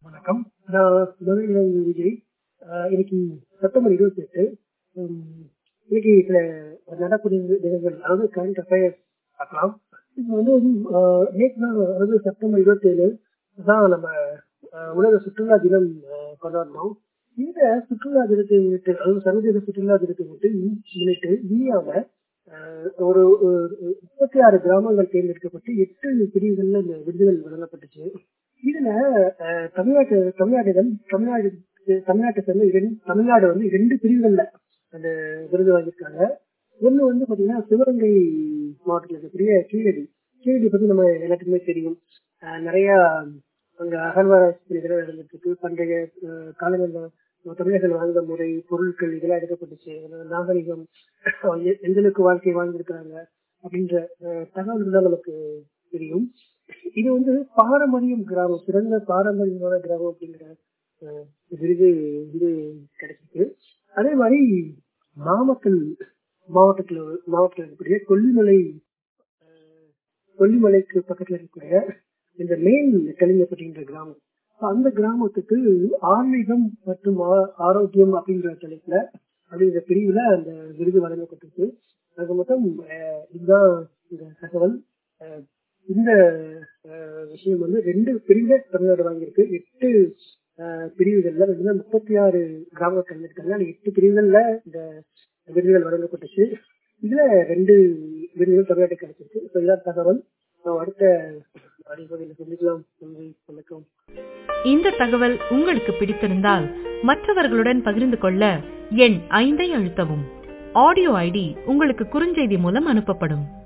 வணக்கம் நான் மதுரை விஜய் ஆஹ் இன்னைக்கு செப்டம்பர் இருபத்தி எட்டு இன்னைக்கு சில நடக்கூடிய நிகழ்வுகள் அதாவது கரண்ட் அஃபேர்ஸ் பார்க்கலாம் இது வந்து ஆஹ் நேற்று தான் அதாவது செப்டம்பர் இருபத்தி ஏழு தான் நம்ம ஆஹ் உலக சுற்றுலா தினம் ஆஹ் கொண்டாடினோம் இந்த சுற்றுலா தினத்தை முன்னிட்டு அதாவது சர்வதேச சுற்றுலா தினத்தை முன்னிட்டு முன்னிட்டு இந்தியாவில் ஒரு ஒரு முப்பத்தி ஆறு கிராமங்கள் தேர்ந்தெடுக்கப்பட்டு எட்டு பிரிவுகள்ல இந்த விருதுகள் வழங்கப்பட்டுச்சு இதுல அஹ், தமிழ்நாட்டு தமிழ்நாடுகள் தமிழ்நாடு தமிழ்நாட்டை சேர்ந்த இரண்டு தமிழ்நாடு வந்து இரண்டு பிரிவுகள்ல அந்த விருது வாங்கியிருக்காங்க ஒண்ணு வந்து பாத்தீங்கன்னா சிவகங்கை மாவட்டத்தில் இருக்கக்கூடிய கீழடி கீழடி பத்தி நம்ம எல்லாத்துக்குமே தெரியும் அஹ், நிறைய அங்க அகழ்வாராய்ச்சி இதெல்லாம் நடந்துட்டு இருக்கு பண்டைய அஹ், காலங்கள்ல நம்ம தமிழர்கள் வாழ்ந்த முறை பொருட்கள் இதெல்லாம் எடுக்கப்பட்டுச்சு அதோட நாகரிகம் எ- எந்த அளவுக்கு வாழ்க்கை வாழ்ந்திருக்காங்க அப்படின்ற அஹ், தகவல்கள் தான் நமக்கு தெரியும் இது வந்து பாரம்பரியம் கிராமம் சிறந்த பாரம்பரியமான கிராமம் அப்படிங்கிற அஹ், விருது வந்து கிடைச்சிருக்கு அதே மாதிரி நாமக்கல் மாவட்டத்துல மாவட்டத்தில் இருக்கக்கூடிய கொல்லிமலை அஹ், கொல்லிமலைக்கு பக்கத்துல இருக்கக்கூடிய இந்த மேல் கலிங்கப்பட்டின்ற கிராமம் So, அந்த கிராமத்துக்கு ஆன்மீகம் மற்றும் ஆ- ஆரோக்கியம் அப்படிங்கிற தலைப்புல அப்படிங்கிற பிரிவுல அந்த விருது வழங்கப்பட்டிருக்கு அது மொத்தம் அஹ், இதுதான் இந்த தகவல் அஹ், இந்த அஹ், விஷயம் வந்து ரெண்டு பிரிவுல தமிழ்நாடு வாங்கியிருக்கு எட்டு அஹ், பிரிவுகள்ல ரெண்டு முப்பத்தி ஆறு கிராம கலைஞர்கள் அந்த எட்டு பிரிவுகள்ல இந்த விருதுகள் வழங்கப்பட்டுச்சு இதுல ரெண்டு விருதுகள் தமிழ்நாட்டுக்கு கிடைச்சிருக்கு ஸோ இதான் தகவல் நான் அடுத்த அடிப்படையில் சந்திக்கலாம் நன்றி வணக்கம் இந்த தகவல் உங்களுக்கு பிடித்திருந்தால் மற்றவர்களுடன் பகிர்ந்து கொள்ள எண் ஐந்தை அழுத்தவும் ஆடியோ ஐடி உங்களுக்கு குறுஞ்செய்தி மூலம் அனுப்பப்படும்